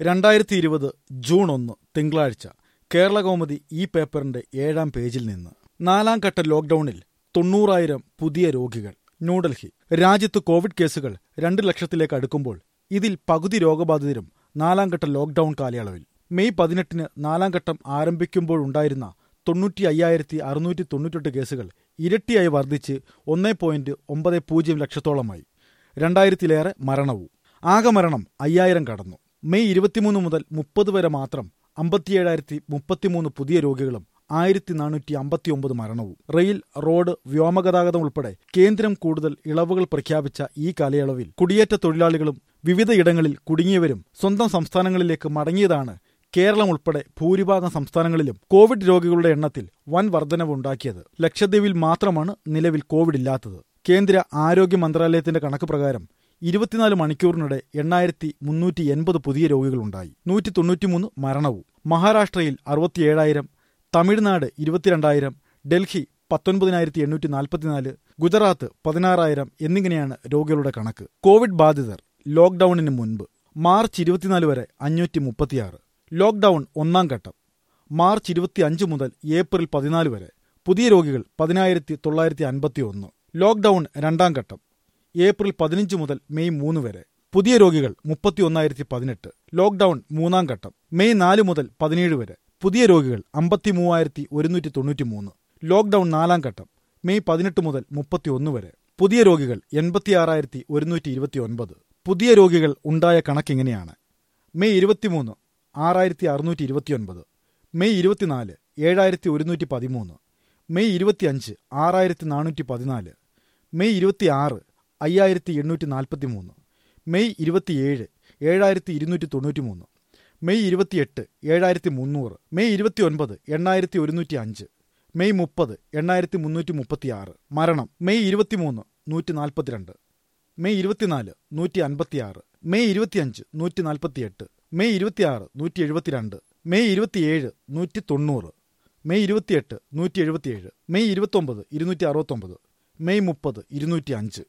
രണ്ടായിരത്തി ഇരുപത് ജൂൺ ഒന്ന് തിങ്കളാഴ്ച കേരള കൗമുദി ഈ പേപ്പറിന്റെ ഏഴാം പേജിൽ നിന്ന് നാലാം ഘട്ട ലോക്ഡൌണിൽ തൊണ്ണൂറായിരം പുതിയ രോഗികൾ ന്യൂഡൽഹി രാജ്യത്ത് കോവിഡ് കേസുകൾ രണ്ട് ലക്ഷത്തിലേക്ക് അടുക്കുമ്പോൾ ഇതിൽ പകുതി രോഗബാധിതരും നാലാം ഘട്ട ലോക്ഡൌൺ കാലയളവിൽ മെയ് പതിനെട്ടിന് നാലാം ഘട്ടം ആരംഭിക്കുമ്പോഴുണ്ടായിരുന്ന തൊണ്ണൂറ്റി അയ്യായിരത്തി അറുന്നൂറ്റി തൊണ്ണൂറ്റെട്ട് കേസുകൾ ഇരട്ടിയായി വർദ്ധിച്ച് ഒന്നേ പോയിന്റ് ഒമ്പത് പൂജ്യം ലക്ഷത്തോളമായി രണ്ടായിരത്തിലേറെ മരണവും ആകെ മരണം അയ്യായിരം കടന്നു മെയ് ഇരുപത്തിമൂന്ന് മുതൽ മുപ്പത് വരെ മാത്രം അമ്പത്തിയേഴായിരത്തി മുപ്പത്തിമൂന്ന് പുതിയ രോഗികളും ആയിരത്തി നാനൂറ്റി അമ്പത്തിയൊമ്പത് മരണവും റെയിൽ റോഡ് വ്യോമഗതാഗതം ഉൾപ്പെടെ കേന്ദ്രം കൂടുതൽ ഇളവുകൾ പ്രഖ്യാപിച്ച ഈ കാലയളവിൽ കുടിയേറ്റ തൊഴിലാളികളും വിവിധയിടങ്ങളിൽ കുടുങ്ങിയവരും സ്വന്തം സംസ്ഥാനങ്ങളിലേക്ക് മടങ്ങിയതാണ് കേരളം ഉൾപ്പെടെ ഭൂരിഭാഗം സംസ്ഥാനങ്ങളിലും കോവിഡ് രോഗികളുടെ എണ്ണത്തിൽ വൻ വർധനവുണ്ടാക്കിയത് ലക്ഷദ്വീപിൽ മാത്രമാണ് നിലവിൽ കോവിഡ് ഇല്ലാത്തത് കേന്ദ്ര ആരോഗ്യ മന്ത്രാലയത്തിന്റെ കണക്ക് പ്രകാരം ഇരുപത്തിനാല് മണിക്കൂറിനിടെ എണ്ണായിരത്തി മുന്നൂറ്റി എൺപത് പുതിയ രോഗികളുണ്ടായി നൂറ്റി തൊണ്ണൂറ്റിമൂന്ന് മരണവും മഹാരാഷ്ട്രയിൽ അറുപത്തിയേഴായിരം തമിഴ്നാട് ഇരുപത്തിരണ്ടായിരം ഡൽഹി പത്തൊൻപതിനായിരത്തി എണ്ണൂറ്റി നാൽപ്പത്തിനാല് ഗുജറാത്ത് പതിനാറായിരം എന്നിങ്ങനെയാണ് രോഗികളുടെ കണക്ക് കോവിഡ് ബാധിതർ ലോക്ഡൌണിന് മുൻപ് മാർച്ച് ഇരുപത്തിനാല് വരെ അഞ്ഞൂറ്റി മുപ്പത്തിയാറ് ലോക്ഡൌൺ ഒന്നാം ഘട്ടം മാർച്ച് ഇരുപത്തിയഞ്ച് മുതൽ ഏപ്രിൽ പതിനാല് വരെ പുതിയ രോഗികൾ പതിനായിരത്തി തൊള്ളായിരത്തി അൻപത്തി ഒന്ന് ലോക്ഡൌൺ രണ്ടാം ഘട്ടം ഏപ്രിൽ പതിനഞ്ച് മുതൽ മെയ് മൂന്ന് വരെ പുതിയ രോഗികൾ മുപ്പത്തി ഒന്നായിരത്തി പതിനെട്ട് ലോക്ഡൌൺ മൂന്നാം ഘട്ടം മെയ് നാല് മുതൽ പതിനേഴ് വരെ പുതിയ രോഗികൾ അമ്പത്തി മൂവായിരത്തി ഒരുന്നൂറ്റി തൊണ്ണൂറ്റി മൂന്ന് ലോക്ഡൌൺ നാലാം ഘട്ടം മെയ് പതിനെട്ട് മുതൽ മുപ്പത്തി ഒന്ന് വരെ പുതിയ രോഗികൾ എൺപത്തിയാറായിരത്തി ഒരുന്നൂറ്റി ഇരുപത്തി ഒൻപത് പുതിയ രോഗികൾ ഉണ്ടായ കണക്കിങ്ങനെയാണ് മെയ് ഇരുപത്തിമൂന്ന് ആറായിരത്തി അറുന്നൂറ്റി ഇരുപത്തിയൊൻപത് മെയ് ഇരുപത്തിനാല് ഏഴായിരത്തി ഒരുന്നൂറ്റി പതിമൂന്ന് മെയ് ഇരുപത്തിയഞ്ച് ആറായിരത്തി നാനൂറ്റി പതിനാല് മെയ് ഇരുപത്തിയാറ് അയ്യായിരത്തി എണ്ണൂറ്റി നാൽപ്പത്തി മൂന്ന് മെയ് ഇരുപത്തിയേഴ് ഏഴായിരത്തി ഇരുന്നൂറ്റി തൊണ്ണൂറ്റി മൂന്ന് മെയ് ഇരുപത്തിയെട്ട് ഏഴായിരത്തി മുന്നൂറ് മെയ് ഇരുപത്തിയൊൻപത് എണ്ണായിരത്തി ഒരുന്നൂറ്റി അഞ്ച് മെയ് മുപ്പത് എണ്ണായിരത്തി മുന്നൂറ്റി മുപ്പത്തിയാറ് മരണം മെയ് ഇരുപത്തിമൂന്ന് നൂറ്റി നാൽപ്പത്തിരണ്ട് മെയ് ഇരുപത്തിനാല് നൂറ്റി അൻപത്തിയാറ് മെയ് ഇരുപത്തിയഞ്ച് നൂറ്റി നാൽപ്പത്തിയെട്ട് മെയ് ഇരുപത്തിയാറ് നൂറ്റി എഴുപത്തിരണ്ട് മെയ് ഇരുപത്തിയേഴ് നൂറ്റി തൊണ്ണൂറ് മെയ് ഇരുപത്തിയെട്ട് നൂറ്റി എഴുപത്തിയേഴ് മെയ് ഇരുപത്തൊമ്പത് ഇരുന്നൂറ്റി അറുപത്തൊമ്പത് മെയ് മുപ്പത് ഇരുന്നൂറ്റി അഞ്ച്